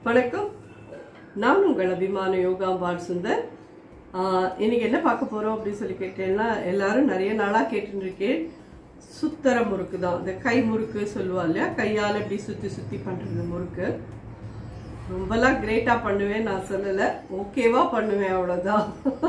வணக்கம் நான் உங்கள் அபிமான யோகாம்பாள் சுந்தர் ஆஹ், இன்னைக்கு என்ன பார்க்க போறோம் அப்படின்னு சொல்லி கேட்டேன்னா எல்லாரும் நிறைய நாளா கேட்டுட்டு இருக்கேன் சுத்தர முறுக்கு தான் இந்த கை முறுக்கு சொல்லுவா இல்லையா கையால இப்படி சுத்தி சுத்தி பண்றது முறுக்கு ரொம்பலாம் கிரேட்டா பண்ணுவேன் நான் சொல்லல ஓகேவா பண்ணுவேன் அவ்வளவுதான்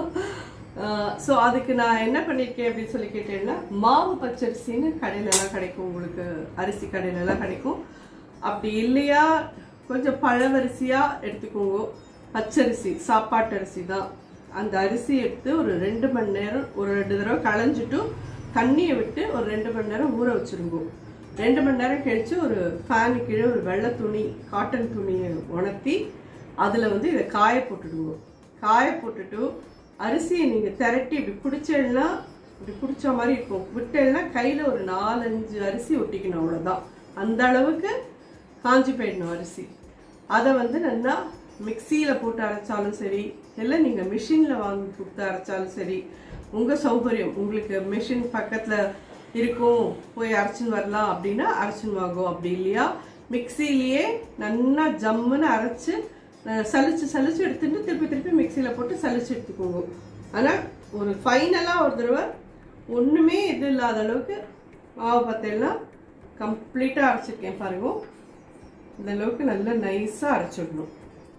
ஸோ அதுக்கு நான் என்ன பண்ணியிருக்கேன் அப்படின்னு சொல்லி கேட்டேன்னா மாவு பச்சரிசின்னு கடையில எல்லாம் கிடைக்கும் உங்களுக்கு அரிசி கடையில எல்லாம் கிடைக்கும் அப்படி இல்லையா கொஞ்சம் பழவரிசியா எடுத்துக்கோங்க பச்சரிசி சாப்பாட்டு அரிசி தான் அந்த அரிசி எடுத்து ஒரு ரெண்டு மணி நேரம் ஒரு ரெண்டு தடவை களைஞ்சிட்டு தண்ணியை விட்டு ஒரு ரெண்டு மணி நேரம் ஊற வச்சிருங்க ரெண்டு மணி நேரம் கழிச்சு ஒரு ஃபேனு கீழே ஒரு வெள்ளை துணி காட்டன் துணியை உணர்த்தி அதில் வந்து இதை காய போட்டுடுங்க காய போட்டுட்டு அரிசியை நீங்கள் திரட்டி இப்படி பிடிச்சேன்னா இப்படி பிடிச்ச மாதிரி இருக்கும் விட்டேன்னா கையில் ஒரு நாலஞ்சு அரிசி ஒட்டிக்கணும் அவ்வளோதான் அந்த அளவுக்கு காஞ்சி போயிடணும் அரிசி அதை வந்து நல்லா மிக்சியில் போட்டு அரைச்சாலும் சரி இல்லை நீங்கள் மிஷினில் வாங்கி கொடுத்து அரைச்சாலும் சரி உங்கள் சௌகரியம் உங்களுக்கு மிஷின் பக்கத்தில் இருக்கும் போய் அரைச்சின்னு வரலாம் அப்படின்னா அரைச்சின்னு வாங்கும் அப்படி இல்லையா மிக்சிலேயே நல்லா ஜம்முன்னு அரைச்சு அஹ், சலிச்சு சலிச்சு எடுத்துட்டு திருப்பி திருப்பி மிக்சியில் போட்டு சலிச்சு எடுத்துக்கோங்க ஆனால் ஒரு ஃபைனலாக ஒரு தடவை ஒன்றுமே இது இல்லாத அளவுக்கு மாவு பார்த்தீங்கன்னா கம்ப்ளீட்டாக அரைச்சிருக்கேன் பாருங்க இந்த அளவுக்கு நல்லா நைஸாக அரைச்சிடணும்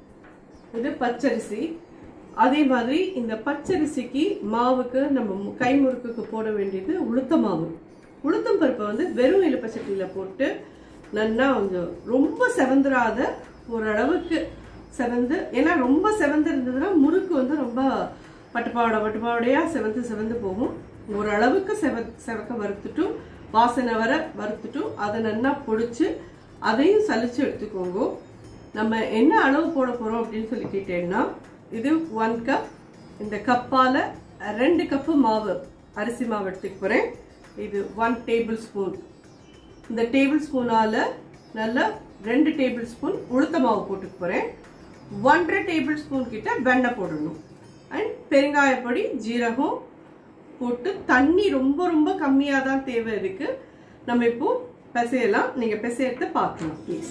இது பச்சரிசி அதே மாதிரி இந்த பச்சரிசிக்கு மாவுக்கு நம்ம மு- கை முறுக்குக்கு போட வேண்டியது உளுத்த மாவு உளுத்தம் பருப்பை வந்து வெறும் இலுப்பச்சட்டியில் போட்டு நல்லா கொஞ்சம் ரொம்ப செவந்துராத ஓரளவுக்கு செவந்து ஏன்னா ரொம்ப செவந்து இருந்ததுன்னா முறுக்கு வந்து ரொம்ப பட்டுப்பாவடை பட்டுப்பாவடையா செவந்து செவந்து போகும் ஓரளவுக்கு செவ செவக்க வறுத்துட்டும் வாசனை வர வறுத்துட்டும் அதை நல்லா பொடிச்சு அதையும் சலிச்சு எடுத்துக்கோங்க நம்ம என்ன அளவு போட போறோம் அப்படின்னு சொல்லி கேட்டேன்னா இது ஒன் கப் இந்த கப்பால ரெண்டு கப்பு மாவு அரிசி மாவு எடுத்துக்க போறேன் இது ஒன் டேபிள் ஸ்பூன் இந்த டேபிள் ஸ்பூனால நல்லா ரெண்டு டேபிள் ஸ்பூன் உளுத்த மாவு போட்டுக்க போறேன் ஒன்றரை டேபிள் ஸ்பூன் கிட்ட வெண்ணெய் போடணும் அண்ட் பெருங்காயப்பொடி ஜீரகம் போட்டு தண்ணி ரொம்ப ரொம்ப கம்மியாக தான் தேவை இருக்கு நம்ம இப்போ பிசையலாம் நீங்கள் பிசையத்தை பார்க்கலாம் ப்ளீஸ்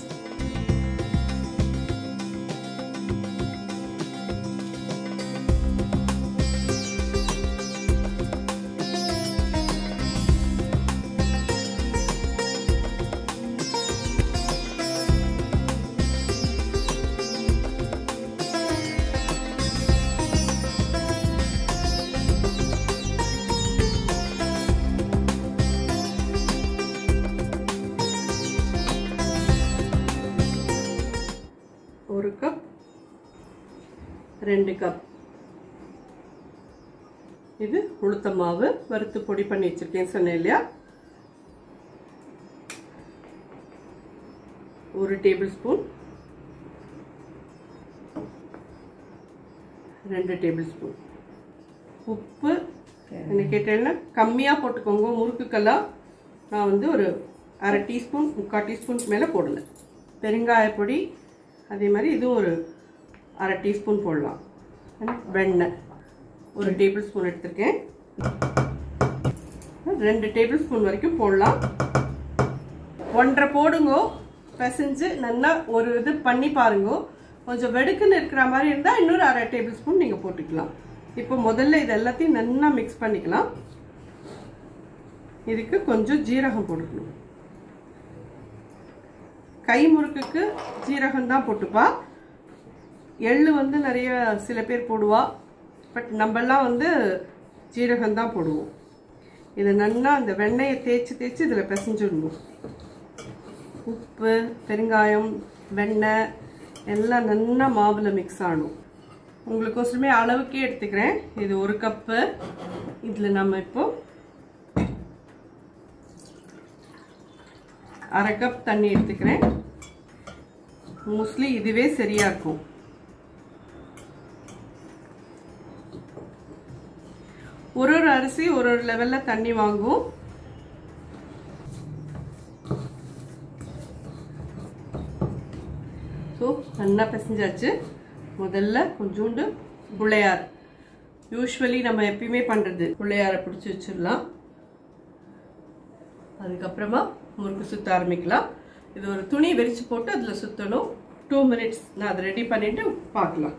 ஒரு கப் ரெண்டு கப் இது உளுத்த மாவு வறுத்து பொடி பண்ணி வச்சிருக்கேன் சொன்னேன் இல்லையா ஒரு டேபிள் ஸ்பூன் ரெண்டு டேபிள் ஸ்பூன் உப்பு என்ன கேட்டேன்னா கம்மியாக போட்டுக்கோங்க முறுக்குக்கெல்லாம் நான் வந்து ஒரு அரை டீஸ்பூன் முக்கால் டீஸ்பூனுக்கு மேலே போடல பெருங்காயப்பொடி அதே மாதிரி இதுவும் ஒரு அரை டீஸ்பூன் போடலாம் வெண்ணெய் ஒரு டேபிள் ஸ்பூன் எடுத்திருக்கேன் ரெண்டு டேபிள் ஸ்பூன் வரைக்கும் போடலாம் ஒன்றரை போடுங்க பிசைஞ்சு நல்லா ஒரு இது பண்ணி பாருங்க கொஞ்சம் வெடுக்குன்னு இருக்கிற மாதிரி இருந்தால் இன்னொரு அரை டேபிள் ஸ்பூன் நீங்கள் போட்டுக்கலாம் இப்போ முதல்ல இது எல்லாத்தையும் நல்லா மிக்ஸ் பண்ணிக்கலாம் இதுக்கு கொஞ்சம் ஜீரகம் போட்டுக்கணும் கை முறுக்குக்கு ஜீரகம் தான் போட்டுப்பா எள்ளு வந்து நிறைய சில பேர் போடுவா பட் நம்மெல்லாம் வந்து ஜீரகம் தான் போடுவோம் இதை நல்லா அந்த வெண்ணெயை தேய்ச்சி தேய்ச்சி இதில் பிசைஞ்சிடணும் உப்பு பெருங்காயம் வெண்ணெய் எல்லாம் நல்லா மாவில் மிக்ஸ் ஆகணும் உங்களுக்கோசரமே அளவுக்கே எடுத்துக்கிறேன் இது ஒரு கப்பு இதில் நம்ம இப்போ அரை கப் தண்ணி எடுத்துக்கிறேன் மோஸ்ட்லி இதுவே சரியா இருக்கும் ஒரு ஒரு அரிசி ஒரு ஒரு லெவல்ல தண்ணி வாங்கும் ஸோ நல்லா பிசைஞ்சாச்சு முதல்ல கொஞ்சோண்டு பிள்ளையார் யூஸ்வலி நம்ம எப்பயுமே பண்ணுறது பிள்ளையாரை பிடிச்சி வச்சிடலாம் அதுக்கப்புறமா முறுக்கு சுத்த ஆரம்பிக்கலாம் இது ஒரு துணி விரிச்சு போட்டு அதில் சுற்றணும் டூ மினிட்ஸ் நான் அதை ரெடி பண்ணிட்டு பார்க்கலாம்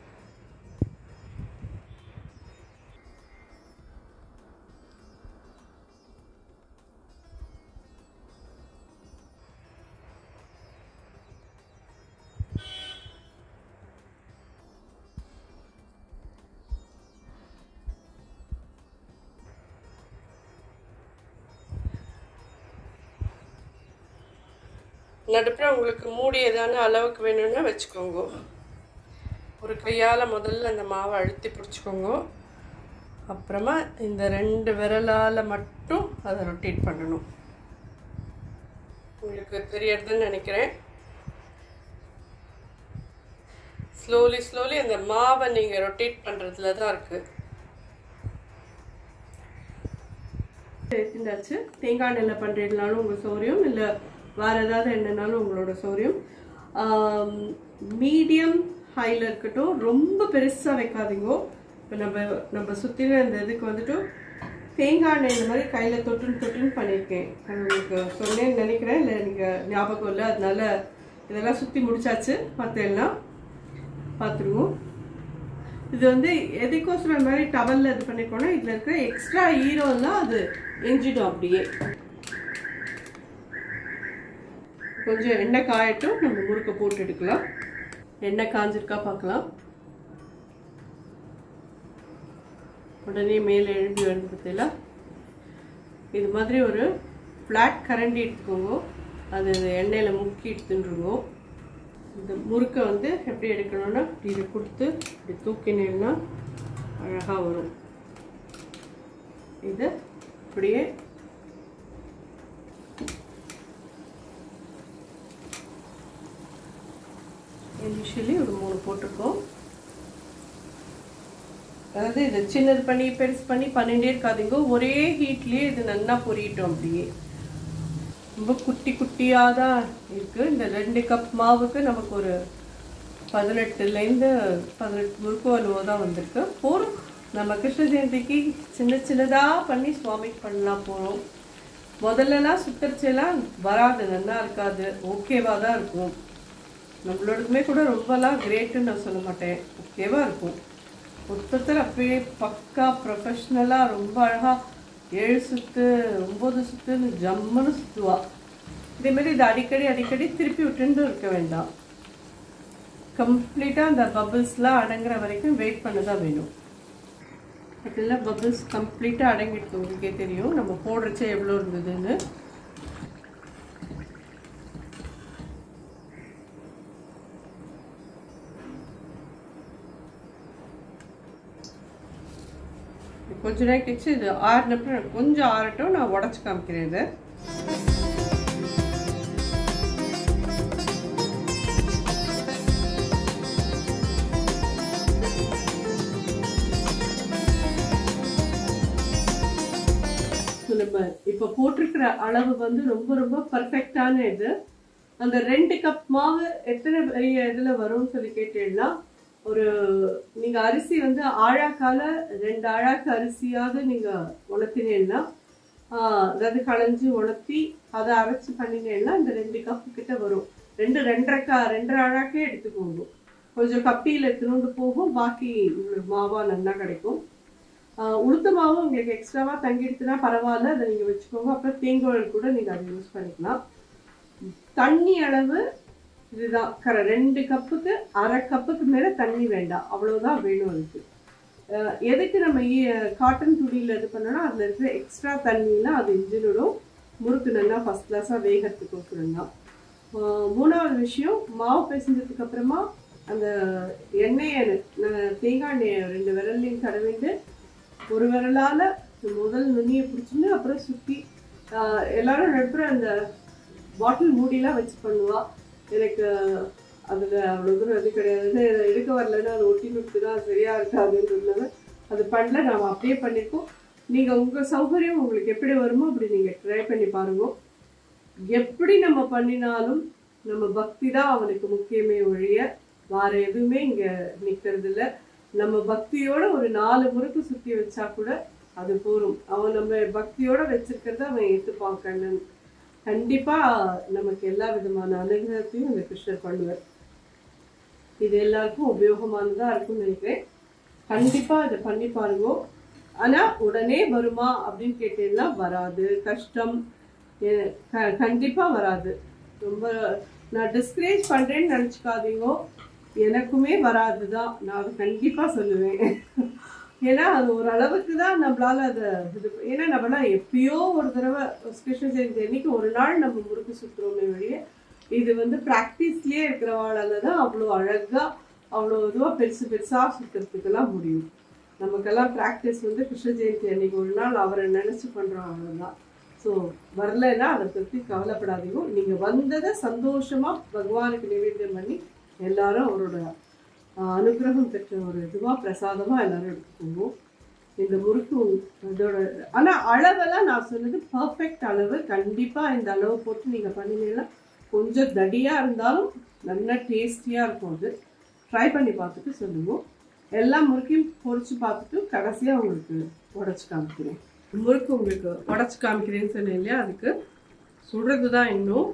நடுப்புற உங்களுக்கு மூடியதான அளவுக்கு வேணும்னா வச்சுக்கோங்க ஒரு கையால் முதல்ல அந்த மாவை அழுத்தி பிடிச்சிக்கோங்க அப்புறமா இந்த ரெண்டு விரலால் மட்டும் அதை ரொட்டேட் பண்ணணும் உங்களுக்கு தெரியறதுன்னு நினைக்கிறேன் ஸ்லோலி ஸ்லோலி அந்த மாவை நீங்கள் ரொட்டேட் பண்ணுறதுல தான் இருக்குது எடுத்துட்டாச்சு தேங்காய் எண்ணெயில் பண்ணுறதுனாலும் உங்கள் சௌரியம் இல்லை வேறு ஏதாவது எண்ணெய்னாலும் உங்களோட சௌரியம் மீடியம் ஹையில் இருக்கட்டும் ரொம்ப பெருசாக வைக்காதீங்க இப்போ நம்ம நம்ம சுற்றின இந்த இதுக்கு வந்துட்டு தேங்காய் எண்ணெய் இந்த மாதிரி கையில் தொட்டுன்னு தொட்டுன்னு பண்ணியிருக்கேன் அது உங்களுக்கு சொன்னேன்னு நினைக்கிறேன் இல்லை நீங்கள் ஞாபகம் இல்லை அதனால இதெல்லாம் சுற்றி முடிச்சாச்சு மற்ற எல்லாம் பார்த்துருவோம் இது வந்து எதுக்கோசரம் இந்த மாதிரி டவலில் இது பண்ணிக்கோனா இதில் இருக்கிற எக்ஸ்ட்ரா ஈரம்லாம் அது எஞ்சிடும் அப்படியே கொஞ்சம் எண்ணெய் காயட்டும் நம்ம முறுக்க போட்டு எடுக்கலாம் எண்ணெய் காஞ்சிருக்கா பார்க்கலாம் உடனே மேலே எழும்பி வந்து பார்த்தீங்களா இது மாதிரி ஒரு ஃப்ளாட் கரண்டி எடுத்துக்கோங்க அது எண்ணெயில் முக்கி எடுத்துருங்க இந்த முறுக்கை வந்து எப்படி எடுக்கணும்னா இதை கொடுத்து இப்படி தூக்கினீங்கன்னா அழகாக வரும் இது இப்படியே இனிஷியலி ஒரு மூணு போட்டிருக்கோம் அதாவது இது சின்னது பண்ணி பெருசு பண்ணி பண்ணிகிட்டே இருக்காதீங்க ஒரே ஹீட்லேயே இது நல்லா பொரியட்டும் அப்படியே ரொம்ப குட்டி குட்டியாக தான் இருக்குது இந்த ரெண்டு கப் மாவுக்கு நமக்கு ஒரு பதினெட்டுலேருந்து பதினெட்டு முறுக்கு அலுவோ தான் வந்திருக்கு போகிறோம் நம்ம கிருஷ்ண ஜெயந்திக்கு சின்ன சின்னதாக பண்ணி சுவாமிக்கு பண்ணலாம் போகிறோம் முதல்லலாம் சுத்தரிச்செல்லாம் வராது நல்லா இருக்காது ஓகேவாக தான் இருக்கும் நம்மளோடதுமே கூட ரொம்பலாம் கிரேட்டுன்னு நான் சொல்ல மாட்டேன் ஓகேவாக இருக்கும் ஒருத்தர் அப்படியே பக்கா ப்ரொஃபஷ்னலாக ரொம்ப அழகாக ஏழு சுத்து ஒம்பது சுத்துன்னு ஜம்முன்னு சுற்றுவா இதேமாரி இது அடிக்கடி அடிக்கடி திருப்பி விட்டுட்டு இருக்க வேண்டாம் கம்ப்ளீட்டாக அந்த பபிள்ஸ்லாம் அடங்குற வரைக்கும் வெயிட் பண்ண தான் வேணும் அதெல்லாம் பபிள்ஸ் கம்ப்ளீட்டாக அடங்கிடுது உங்களுக்கே தெரியும் நம்ம போடுறச்சே எவ்வளோ இருந்ததுன்னு கொஞ்ச நேரம் கழிச்சு இது ஆறினப்பறம் கொஞ்சம் ஆறட்டும் நான் உடச்சி காமிக்கிறேன் இதை நம்ம இப்போ போட்டிருக்கிற அளவு வந்து ரொம்ப ரொம்ப பர்ஃபெக்டான இது அந்த ரெண்டு கப் மாவு எத்தனை பெரிய இதில் வரும்னு சொல்லி கேட்டீங்கன்னா ஒரு நீங்க அரிசி வந்து ஆழாக்கால ரெண்டு ஆழாக்கு அரிசியாவது நீங்க உணர்த்தினீங்கன்னா அதாவது களைஞ்சி உணர்த்தி அதை அரைச்சி பண்ணினீங்கன்னா இந்த ரெண்டு கப்பு கிட்ட வரும் ரெண்டு ரெண்டரை கா ரெண்டரை ஆழாக்கே எடுத்துக்கோங்க கொஞ்சம் கப்பியில் எடுத்துனோண்டு போகும் பாக்கி உங்களுக்கு மாவா நல்லா கிடைக்கும் உளுத்த மாவு உங்களுக்கு எக்ஸ்ட்ராவாக தங்கிடுச்சுன்னா பரவாயில்ல அதை நீங்கள் வச்சுக்கோங்க அப்புறம் தேங்காய் கூட நீங்கள் அதை யூஸ் பண்ணிக்கலாம் தண்ணி அளவு இதுதான் கர ரெண்டு கப்புக்கு அரை கப்புக்கு மேலே தண்ணி வேண்டாம் அவ்வளோதான் வேணும் அதுக்கு எதுக்கு நம்ம காட்டன் துணியில் இது பண்ணோம்னா அதில் இருக்கிற எக்ஸ்ட்ரா தண்ணியெலாம் அது இன்ஜினிடும் முறுக்கு நல்லா ஃபஸ்ட் கிளாஸாக வேகிறதுக்கு ஒத்துருங்க மூணாவது விஷயம் மாவு பிசைஞ்சதுக்கு அப்புறமா அந்த எண்ணெயை தேங்காய் எண்ணெயை ரெண்டு விரல்லையும் தடவிட்டு ஒரு விரலால் முதல் நுனியை பிடிச்சின்னு அப்புறம் சுற்றி எல்லாரும் நடுப்புற அந்த பாட்டில் மூடிலாம் வச்சு பண்ணுவா எனக்கு அதில் அவ்வளோ தூரம் இது கிடையாது எடுக்க வரலன்னா அது ஒட்டி நுட்டு தான் சரியாக இருக்காதுன்றதுனால அது பண்ணல நாம் அப்படியே பண்ணியிருக்கோம் நீங்கள் உங்கள் சௌகரியம் உங்களுக்கு எப்படி வருமோ அப்படி நீங்கள் ட்ரை பண்ணி பாருங்க எப்படி நம்ம பண்ணினாலும் நம்ம பக்தி தான் அவனுக்கு முக்கியமே ஒழிய வேற எதுவுமே இங்கே நிற்கிறது இல்லை நம்ம பக்தியோட ஒரு நாலு முறுக்கு சுற்றி வச்சா கூட அது போரும் அவன் நம்ம பக்தியோட வச்சிருக்கிறத அவன் ஏற்றுப்பான் கண்ணன் கண்டிப்பா நமக்கு எல்லா விதமான அனுகிரகத்தையும் இந்த கிருஷ்ணர் பண்ணுவார் இது எல்லாருக்கும் உபயோகமானதா இருக்கும்னு நினைக்கிறேன் கண்டிப்பா இதை பண்ணி பாருங்க ஆனா உடனே வருமா அப்படின்னு கேட்டீங்கன்னா வராது கஷ்டம் எ- க- கண்டிப்பா வராது ரொம்ப நான் டிஸ்கரேஜ் பண்றேன்னு நினச்சிக்காதீங்க எனக்குமே வராது தான் நான் அதை கண்டிப்பா சொல்லுவேன் ஏன்னா அது ஒரு அளவுக்கு தான் நம்மளால அதை இது ஏன்னா நம்மளாம் எப்பயோ ஒரு தடவை ஸ்பெஷல் ஜெயந்தி அன்னைக்கு ஒரு நாள் நம்ம முறுக்கு சுற்றுறோமே வழியே இது வந்து ப்ராக்டிஸ்லேயே இருக்கிறவாளால தான் அவ்வளோ அழகா அவ்வளோ இதுவாக பெருசு பெருசாக சுற்றுறதுக்கெல்லாம் முடியும் நமக்கெல்லாம் ப்ராக்டிஸ் வந்து கிருஷ்ண ஜெயந்தி அன்னைக்கு ஒரு நாள் அவரை நினச்சி பண்ணுறோம் அவ்வளோதான் ஸோ வரலைன்னா அதை பற்றி கவலைப்படாதீங்க நீங்கள் வந்ததை சந்தோஷமாக பகவானுக்கு நிவேத்தியம் பண்ணி எல்லாரும் அவரோட ஆஹ், அனுகிரகம் பெற்ற ஒரு இதுவாக பிரசாதமாக எல்லாரும் எடுத்துக்கோங்க இந்த முறுக்கு இதோட ஆனால் அளவெல்லாம் நான் சொன்னது பர்ஃபெக்ட் அளவு கண்டிப்பாக இந்த அளவு போட்டு நீங்கள் பண்ணினீங்கன்னா கொஞ்சம் தடியாக இருந்தாலும் நல்லா டேஸ்டியாக இருக்கும் அது ட்ரை பண்ணி பார்த்துட்டு சொல்லுங்க எல்லா முறுக்கையும் பொரிச்சு பார்த்துட்டு கடைசியாக உங்களுக்கு உடச்சி காமிக்கிறேன் முறுக்கு உங்களுக்கு உடச்சி காமிக்கிறேன்னு சொன்னேன் இல்லையா அதுக்கு சுடுறது தான் இன்னும்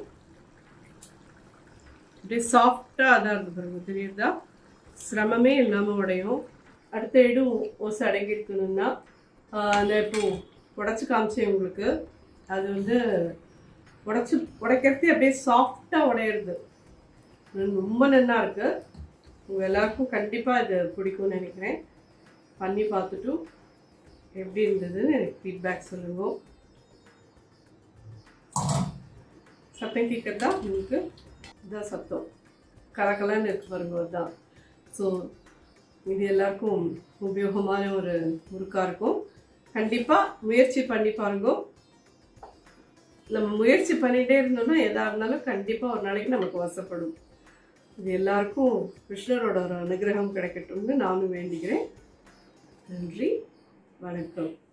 அப்படியே சாஃப்டாக அதான் இருக்கு பாருங்க தெரியுதா சிரமமே இல்லாமல் உடையும் அடுத்த இடம் ஓசை அடங்கி இருக்கணும்னா ஆஹ், அந்த இப்போ உடச்சி காமிச்சேன் உங்களுக்கு அது வந்து உடச்சி உடைக்கிறது அப்படியே சாஃப்டாக உடையிறது ரொம்ப நல்லா இருக்கு உங்கள் எல்லாருக்கும் கண்டிப்பாக இது பிடிக்கும்னு நினைக்கிறேன் பண்ணி பார்த்துட்டு எப்படி இருந்ததுன்னு எனக்கு ஃபீட்பேக் சொல்லுங்க சத்தம் கேட்குறதா உங்களுக்கு இதுதான் சத்தம் கலக்கலன்னு இருக்கு பாருங்க அதுதான் ஸோ இது எல்லாருக்கும் உபயோகமான ஒரு முறுக்காக இருக்கும் கண்டிப்பாக முயற்சி பண்ணி பாருங்க நம்ம முயற்சி பண்ணிகிட்டே இருந்தோம்னா எதா இருந்தாலும் கண்டிப்பாக ஒரு நாளைக்கு நமக்கு வசப்படும் இது எல்லாருக்கும் கிருஷ்ணரோட ஒரு அனுகிரகம் கிடைக்கட்டும்னு நானும் வேண்டிக்கிறேன் நன்றி வணக்கம்